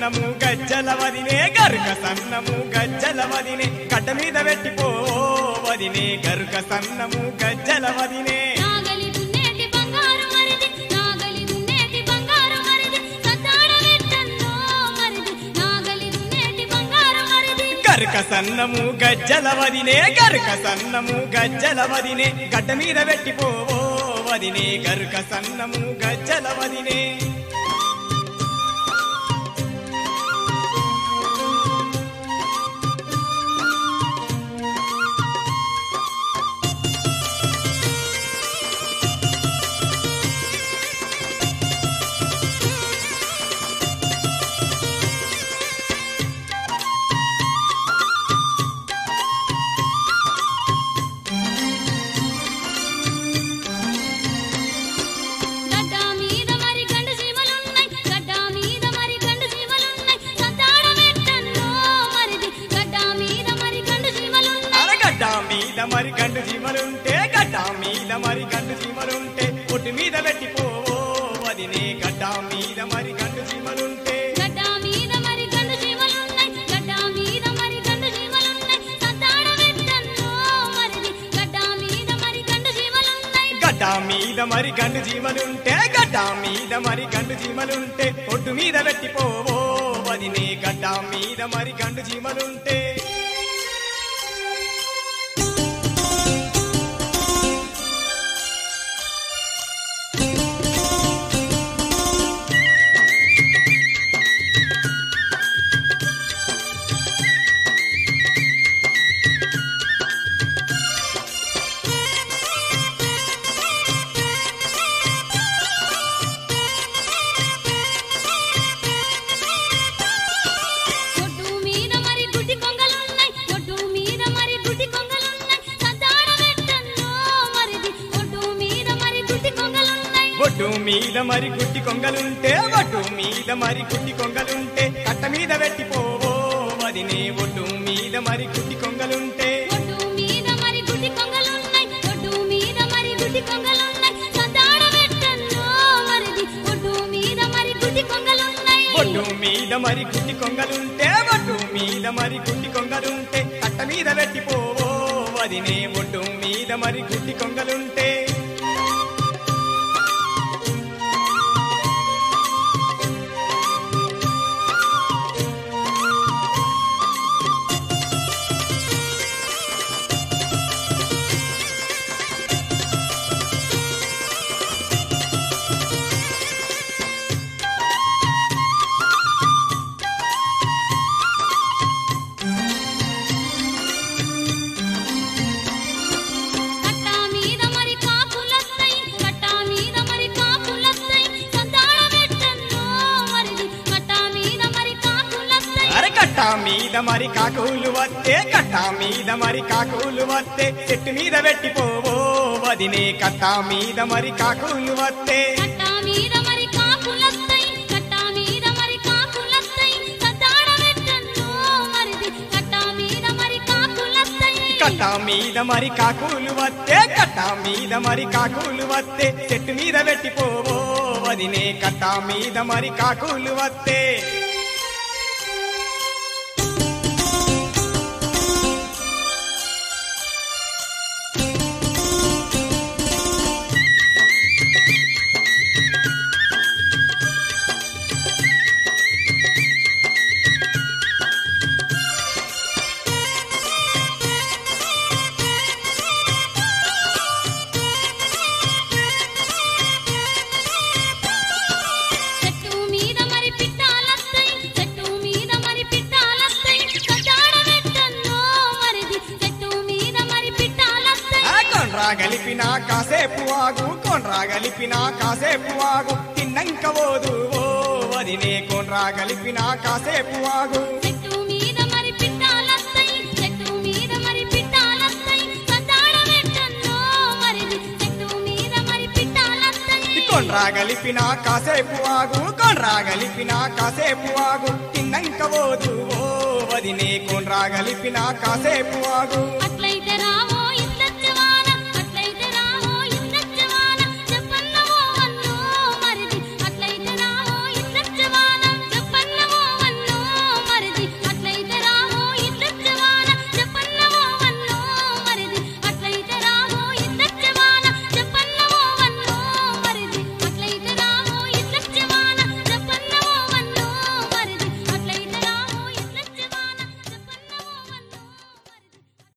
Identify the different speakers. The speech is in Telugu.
Speaker 1: సన్నము గజ్జల వదినే గరుక సన్నము గజ్జల వదినే గడ్డ మీద పెట్టిపో వదినే గరుక సన్నము గజ్జల వదినే
Speaker 2: నాగలి దున్నేటి బంగారు మరిది నాగలి దున్నేటి బంగారు మరిది సతాడ వెట్టన్నో మరిది నాగలి దున్నేటి బంగారు మరిది
Speaker 1: గరుక సన్నము గజ్జల వదినే గరుక సన్నము గజ్జల వదినే గడ్డ మీద పెట్టిపో వదినే గరుక సన్నము గజ్జల వదినే
Speaker 2: గడ్డ మీద మరి గండు సీమలున్నాయి గడ్డ మీద మరి గండు సీమలున్నాయి సతాడ వెట్టన్నో మరిది గడ్డ మీద మరి గండు సీమలున్నాయి
Speaker 1: అరగడ్డ మీద మరి గండు చీమలుంటే గడ్డ మీద మరి గండు చీమలుంటే ఒడ్డు మీద పెట్టిపో వదినే గడ్డ మీద మరి గండు చీమలుంటే
Speaker 2: గడ్డ మీద మరి గండు సీమలున్నాయి గడ్డ మీద మరి గండు సీమలున్నాయి సతాడ వెట్టన్నో మరిది గడ్డ మీద మరి గండు సీమలున్నాయి
Speaker 1: గడ్డ మీద మరి గండు చీమలుంటే గడ్డ మీద మరి గండు చీమలుంటే ఒడ్డు మీద పెట్టిపో వదినే గడ్డ మీద మరి గండు చీమలుంటే
Speaker 2: ఒడ్డు మీద మరి గుడ్డి కొంగలున్నాయి ఒడ్డు మీద మరి గుడ్డి కొంగలున్నాయి సతాడ వెట్టన్నో మరిది ఒడ్డు మీద మరి గుడ్డి కొంగలున్నాయి
Speaker 1: ఒడ్డు మీద మరి గుడ్డి కొంగలుంటే ఒడ్డు మీద మరి గుడ్డి కొంగలుంటే కట్ట మీద పెట్టిపో వదినే ఒడ్డు మీద మరి గుడ్డి కొంగలుంటే
Speaker 2: ఒడ్డు మీద మరి గుడ్డి కొంగలున్నాయి ఒడ్డు మీద మరి గుడ్డి కొంగలున్నాయి సతాడ వెట్టన్నో మరిది ఒడ్డు మీద మరి గుడ్డి కొంగలున్నాయి
Speaker 1: ఒడ్డు మీద మరి గుడ్డి కొంగలుంటే ఒడ్డు మీద మరి గుడ్డి కొంగలుంటే కట్ట మీద పెట్టిపో వదినే ఒడ్డు మీద మరి గుడ్డి కొంగలుంటే
Speaker 2: కట్ట మీద మరి కాపులొస్తాయి కట్ట మీద మరి కాపులొస్తాయి సతాడ వెట్టన్నో మరిది కట్ట మీద మరి కాపులొస్తాయి
Speaker 1: అరే కట్ట మీద మరి కాకులు వస్తే కట్ట మీద మరి కాకులు వస్తే చెట్టు మీద పెట్టిపోవో వదినే కట్ట మీద మరి కాకులు వస్తే
Speaker 2: కట్ట మీద మరి కాపులొస్తాయి కట్ట మీద మరి కాపులొస్తాయి సతాడ వెట్టన్నో మరిది కట్ట మీద మరి కాపులొస్తాయి
Speaker 1: కట్ట మీద మరి కాకులు వస్తే కట్ట మీద మరి కాకులు వస్తే చెట్టు మీద పెట్టిపోవో వదినే కట్ట మీద మరి కాకులు వస్తే
Speaker 2: చెట్టు మీద మరి పిట్టాలొస్తాయి చెట్టు మీద మరి పిట్టాలొస్తాయి సతాడ వెట్టన్నో మరిది చెట్టు మీద మరి పిట్టాలొస్తాయి
Speaker 1: ఆ కొండ్రా గలిపిన కాసేపు ఆగు కొండ్రా గలిపిన కాసేపు ఆగు తిన్నంక పోదు ఓ వదినే కొండ్రా గలిపిన కాసేపు ఆగు
Speaker 2: చెట్టు మీద మరి పిట్టాలొస్తాయి చెట్టు మీద మరి పిట్టాలొస్తాయి సతాడ వెట్టన్నో మరిది చెట్టు మీద మరి పిట్టాలొస్తాయి
Speaker 1: కొండ్రా గలిపిన కాసేపు ఆగు కొండ్రా గలిపిన కాసేపు ఆగు తిన్నంక పోదు ఓ వదినే కొండ్రా గలిపిన కాసేపు ఆగు